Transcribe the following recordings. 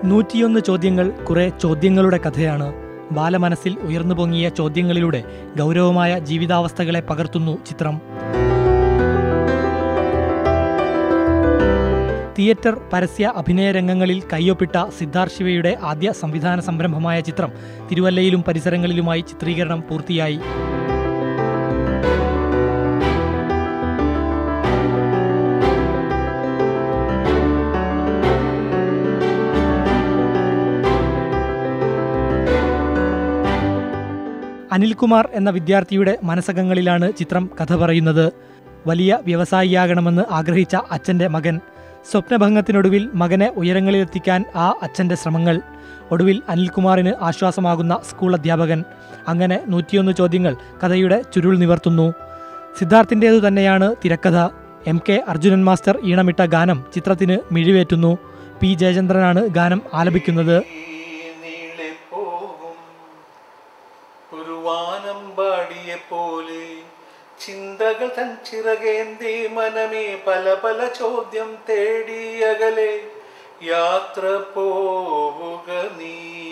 നൂറ്റിയൊന്ന് ചോദ്യങ്ങൾ കുറെ ചോദ്യങ്ങളുടെ കഥയാണ് ബാലമനസ്സിൽ ഉയർന്നു പൊങ്ങിയ ചോദ്യങ്ങളിലൂടെ ഗൗരവമായ ജീവിതാവസ്ഥകളെ പകർത്തുന്നു ചിത്രം തിയേറ്റർ പരസ്യ അഭിനയ രംഗങ്ങളിൽ കയ്യൊപ്പിട്ട സിദ്ധാർത്ഥ് ശിവയുടെ ആദ്യ സംവിധാന സംരംഭമായ ചിത്രം തിരുവല്ലയിലും പരിസരങ്ങളിലുമായി ചിത്രീകരണം പൂർത്തിയായി അനിൽകുമാർ എന്ന വിദ്യാർത്ഥിയുടെ മനസ്സകങ്ങളിലാണ് ചിത്രം കഥ പറയുന്നത് വലിയ വ്യവസായിയാകണമെന്ന് ആഗ്രഹിച്ച അച്ഛൻ്റെ മകൻ സ്വപ്നഭംഗത്തിനൊടുവിൽ മകനെ ഉയരങ്ങളിലെത്തിക്കാൻ ആ അച്ഛൻ്റെ ശ്രമങ്ങൾ ഒടുവിൽ അനിൽകുമാറിന് ആശ്വാസമാകുന്ന സ്കൂൾ അധ്യാപകൻ അങ്ങനെ നൂറ്റിയൊന്ന് ചോദ്യങ്ങൾ കഥയുടെ ചുരുൾ നിവർത്തുന്നു സിദ്ധാർത്ഥിൻ്റേതു തന്നെയാണ് തിരക്കഥ എം കെ അർജുനൻ മാസ്റ്റർ ഈണമിട്ട ഗാനം ചിത്രത്തിന് മിഴിവേറ്റുന്നു പി ജയചന്ദ്രനാണ് ഗാനം ആലപിക്കുന്നത് നീളെ പോകും ഒരു വാനം പാടിയ പോലെ ചിന്തകൾ തൻ ചിറകേന്തി മനമേ പല പല ചോദ്യം തേടി അകലെ യാത്ര പോവുക നീ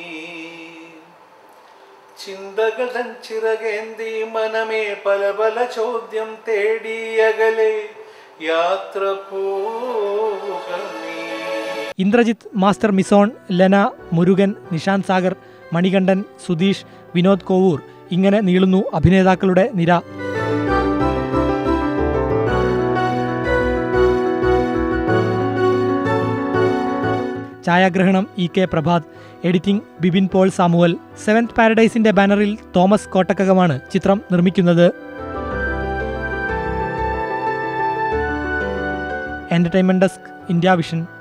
ചിന്തകൾ തൻ ചിറകേന്തി മനമേ പല പല ചോദ്യം തേടി അകലെ യാത്ര പോവുക നീ ഇന്ദ്രജിത്ത് മാസ്റ്റർ മിസോൺ ലെന മുരുകൻ നിഷാന്ത് സാഗർ മണികണ്ഠൻ സുധീഷ് വിനോദ് കോവൂർ ഇങ്ങനെ നീളുന്നു അഭിനേതാക്കളുടെ നിര ഛായാഗ്രഹണം E K Prabhath editing Bibin Paul Samuel seventh പാരഡൈസിന്റെ ബാനറിൽ തോമസ് കോട്ടക്കകമാണ് ചിത്രം നിർമ്മിക്കുന്നത് എന്റർടൈൻമെന്റ് ഡെസ്ക് ഇന്ത്യ വിഷൻ